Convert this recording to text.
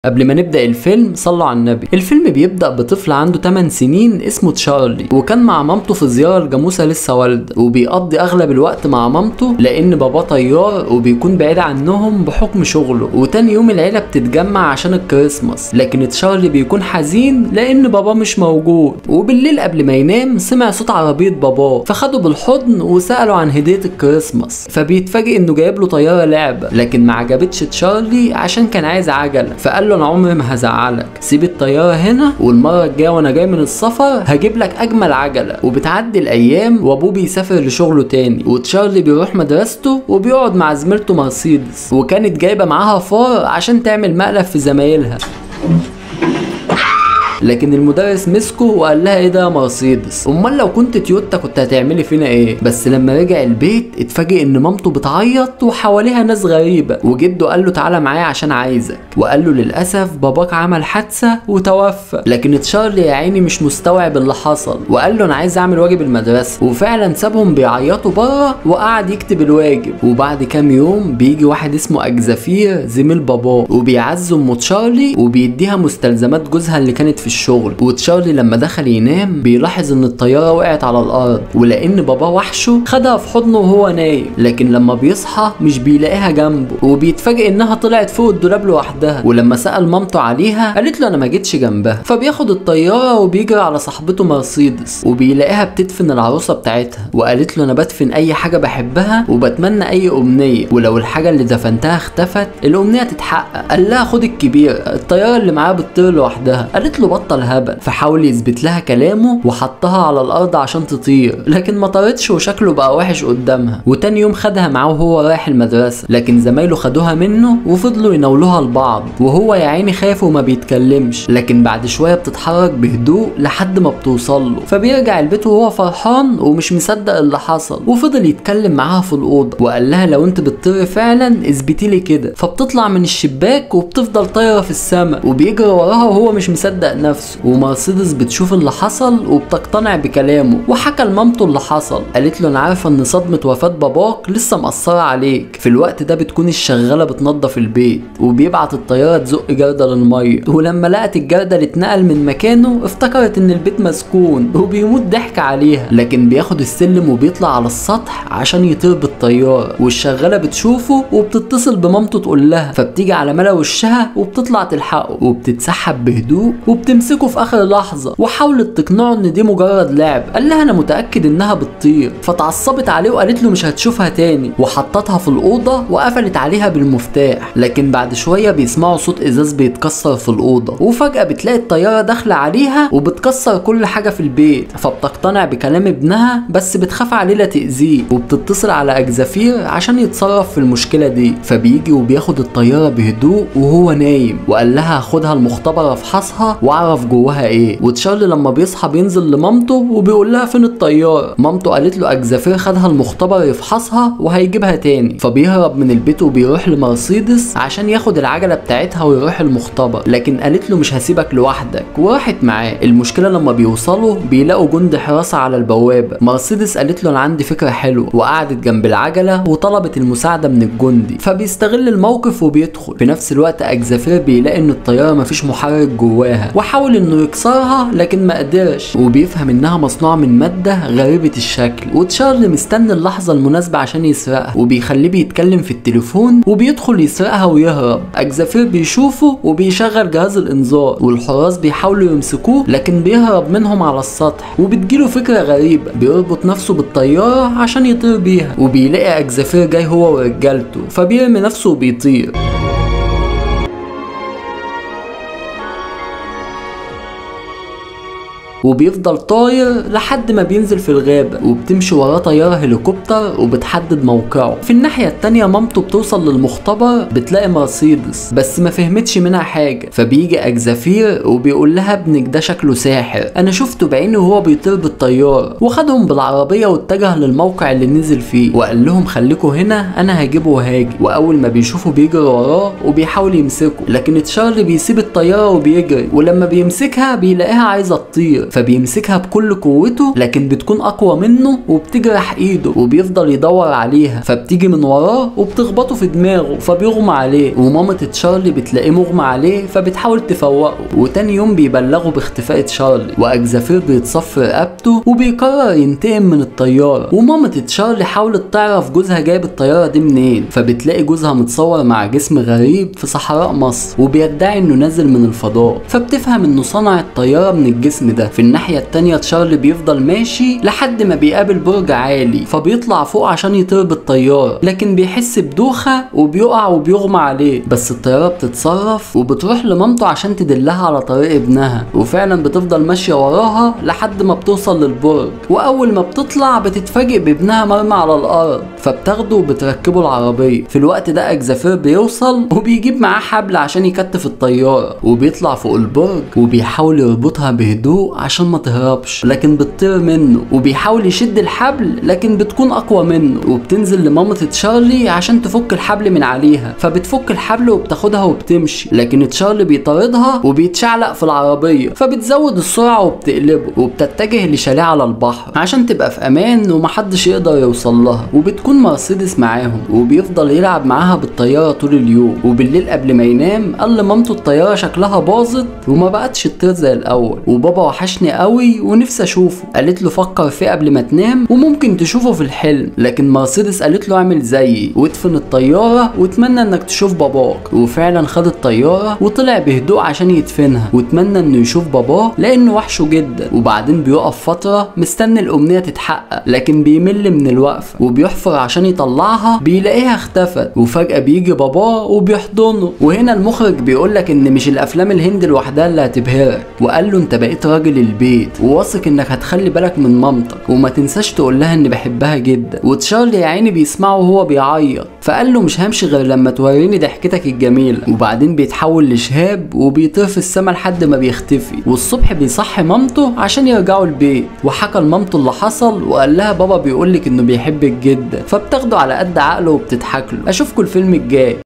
قبل ما نبدأ الفيلم صلوا على النبي الفيلم بيبدأ بطفل عنده 8 سنين اسمه تشارلي وكان مع مامته في زيارة لجاموسة لسه والدة وبيقضي أغلب الوقت مع مامته لأن باباه طيار وبيكون بعيد عنهم بحكم شغله وتاني يوم العيلة بتتجمع عشان الكريسماس لكن تشارلي بيكون حزين لأن باباه مش موجود وبالليل قبل ما ينام سمع صوت عربية باباه فخده بالحضن وسأله عن هدية الكريسماس فبيتفاجئ إنه جايب له طيارة لعبة لكن ما عجبتش تشارلي عشان كان عايز عجلة فقال له انا عمري ما هزعلك سيب الطياره هنا والمره الجايه وانا جاي من السفر هجيب لك اجمل عجله وبتعدي الايام وابوه بيسافر لشغله تاني وتشارلي بيروح مدرسته وبيقعد مع زميلته مرسيدس وكانت جايبه معاها فار عشان تعمل مقلب في زمايلها لكن المدرس مسكه وقال لها ايه ده يا مرسيدس امال لو كنت تويوتا كنت هتعملي فينا ايه بس لما رجع البيت اتفاجئ ان مامته بتعيط وحواليها ناس غريبه وجده قال له تعالى معايا عشان عايزك وقال له للاسف باباك عمل حادثه وتوفى لكن تشارلي يا عيني مش مستوعب اللي حصل وقال له انا عايز اعمل واجب المدرسه وفعلا سابهم بيعيطوا بره وقعد يكتب الواجب وبعد كام يوم بيجي واحد اسمه اجزافير زميل باباه وبيعزم ام تشارلي وبيديها مستلزمات جوزها اللي كانت في الشغل وتشارلي لما دخل ينام بيلاحظ ان الطياره وقعت على الارض ولان باباه وحشه خدها في حضنه وهو نايم لكن لما بيصحى مش بيلاقيها جنبه وبيتفاجئ انها طلعت فوق الدولاب لوحدها ولما سال مامته عليها قالت له انا ما جيتش جنبها فبياخد الطياره وبيجري على صاحبته مرسيدس وبيلاقيها بتدفن العروسه بتاعتها وقالت له انا بدفن اي حاجه بحبها وبتمنى اي امنيه ولو الحاجه اللي دفنتها اختفت الامنيه تتحقق قال لها خد الكبير الطياره اللي معاه بتطير لوحدها قالت له بطل هبل فحاول يثبت لها كلامه وحطها على الارض عشان تطير لكن ما طارتش وشكله بقى وحش قدامها وتاني يوم خدها معاه وهو رايح المدرسه لكن زمايله خدوها منه وفضلوا يناولوها لبعض وهو يا عيني خايف وما بيتكلمش لكن بعد شويه بتتحرك بهدوء لحد ما بتوصل له فبيرجع البيت وهو فرحان ومش مصدق اللي حصل وفضل يتكلم معاها في الاوضه وقال لها لو انت بتطيري فعلا اثبتي لي كده فبتطلع من الشباك وبتفضل طايره في السماء وبيجري وراها وهو مش مصدق نفسه ومرسيدس بتشوف اللي حصل وبتقتنع بكلامه وحكى لمامته اللي حصل قالت له انا عارفه ان صدمه وفاه باباك لسه مأثره عليك في الوقت ده بتكون الشغاله بتنظف البيت وبيبعت الطياره تزق جرده للميه ولما لقت الجرده اللي اتنقل من مكانه افتكرت ان البيت مسكون وبيموت ضحك عليها لكن بياخد السلم وبيطلع على السطح عشان يطير بالطياره والشغاله بتشوفه وبتتصل بمامته تقول لها فبتيجي على ملا وشها وبتطلع تلحقه وبتتسحب بهدوء وبتمسكه في اخر لحظه وحاولت تقنعه ان دي مجرد لعب قال لها انا متاكد انها بتطير فتعصبت عليه وقالت له مش هتشوفها تاني وحطتها في الاوضه وقفلت عليها بالمفتاح لكن بعد شويه بيسمعوا صوت ازاز بيتكسر في الاوضه وفجاه بتلاقي الطياره داخله عليها وبتكسر كل حاجه في البيت فبتقتنع بكلام ابنها بس بتخاف عليه لا تاذيه وبتتصل على اجزافير عشان يتصرف في المشكله دي فبيجي وبياخد الطياره بهدوء وهو نايم وقال لها هاخدها المختبر افحصها واعرف جواها ايه وتشارلي لما بيصحى بينزل لمامته وبيقول لها فين الطياره مامته قالت له اجزافير خدها المختبر يفحصها وهيجيبها تاني فبيهرب من البيت وبيروح لمرسيدس عشان ياخد العجله بتاعتها ويروح المختبر لكن قالت له مش هسيبك لوحدك وراحت معاه المشكله لما بيوصلوا بيلاقوا جند حراسه على البوابه مرسيدس قالت له انا عندي فكره حلوه وقعدت جنب العجله وطلبت المساعده من الجندي فبيستغل الموقف وبيدخل في نفس الوقت اجزافير بيلاقي ان الطياره مفيش محرك جواها وحاول انه يكسرها لكن ما قدرش وبيفهم انها مصنوعه من ماده غريبه الشكل وتشارلي مستني اللحظه المناسبه عشان يسرقها وبيخليه بيتكلم في التليفون وبيدخل يسرقها ويهرب اجزافير بيشوفه وبيشغل جهاز الانذار والحراس بيحاولوا يمسكوه لكن بيهرب منهم على السطح وبتجيله فكره غريبه بيربط نفسه بالطياره عشان يطير بيها وبيلاقي اجزافير جاي هو ورجالته فبيرمي نفسه وبيطير وبيفضل طاير لحد ما بينزل في الغابة وبتمشي وراه طيارة هليكوبتر وبتحدد موقعه في الناحية التانية مامته بتوصل للمختبر بتلاقي مرسيدس بس ما فهمتش منها حاجة فبيجي أجزافير وبيقول لها ابنك ده شكله ساحر أنا شفته بعيني وهو بيطير بالطيارة وخدهم بالعربية واتجه للموقع اللي نزل فيه وقال لهم خليكوا هنا أنا هجيبه وهاجي وأول ما بيشوفه بيجري وراه وبيحاول يمسكه لكن تشارلي بيسيب الطيارة وبيجري ولما بيمسكها بيلاقيها عايزة تطير فبيمسكها بكل قوته لكن بتكون اقوى منه وبتجرح ايده وبيفضل يدور عليها فبتيجي من وراه وبتخبطه في دماغه فبيغمى عليه ومامة تشارلي بتلاقيه مغمى عليه فبتحاول تفوقه وتاني يوم بيبلغوا باختفاء تشارلي واجزافير بيتصف رقبته وبيقرر ينتقم من الطياره ومامة تشارلي حاولت تعرف جوزها جايب الطياره دي منين فبتلاقي جوزها متصور مع جسم غريب في صحراء مصر وبيدعي انه نازل من الفضاء فبتفهم انه صنع الطياره من الجسم ده في الناحيه التانيه تشارلي بيفضل ماشي لحد ما بيقابل برج عالي فبيطلع فوق عشان يطير بالطياره لكن بيحس بدوخه وبيقع وبيغمى عليه بس الطياره بتتصرف وبتروح لمامته عشان تدلها على طريق ابنها وفعلا بتفضل ماشيه وراها لحد ما بتوصل للبرج واول ما بتطلع بتتفاجئ بابنها مرمى على الارض فبتاخده وبتركبه العربيه في الوقت ده اجزافير بيوصل وبيجيب معاه حبل عشان يكتف الطياره وبيطلع فوق البرج وبيحاول يربطها بهدوء عشان ما تهربش لكن بتطير منه وبيحاول يشد الحبل لكن بتكون اقوى منه وبتنزل لمامة تشارلي عشان تفك الحبل من عليها فبتفك الحبل وبتاخدها وبتمشي لكن تشارلي بيطاردها وبيتشعلق في العربيه فبتزود السرعه وبتقلبه وبتتجه لشاليه على البحر عشان تبقى في امان ومحدش يقدر يوصل لها وبتكون مرسيدس معاهم وبيفضل يلعب معاها بالطياره طول اليوم وبالليل قبل ما ينام قال لمامته الطياره شكلها باظت وما بقتش تطير زي الاول وبابا وحشني قوي ونفسي اشوفه قالت له فكر فيه قبل ما تنام وممكن تشوفه في الحلم لكن مرسيدس قالت له اعمل زيي وادفن الطياره واتمنى انك تشوف باباك وفعلا خد الطياره وطلع بهدوء عشان يدفنها واتمنى انه يشوف باباه لانه وحشه جدا وبعدين بيقف فتره مستني الامنيه تتحقق لكن بيمل من الوقفه وبيحفر عشان يطلعها بيلاقيها اختفت وفجاه بيجي باباه وبيحضنه وهنا المخرج بيقول لك ان مش الافلام الهند لوحدها اللي هتبهرك وقال له انت بقيت راجل البيت وواثق انك هتخلي بالك من مامتك وما تنساش تقول لها اني بحبها جدا وتشارلي يا عيني بيسمعه وهو بيعيط فقال له مش همشي غير لما توريني ضحكتك الجميله وبعدين بيتحول لشهاب وبيطير في السما لحد ما بيختفي والصبح بيصحي مامته عشان يرجعوا البيت وحكى لمامته اللي حصل وقال لها بابا بيقولك انه بيحبك جدا فبتاخده على قد عقله وبتضحك له اشوفكم الفيلم الجاي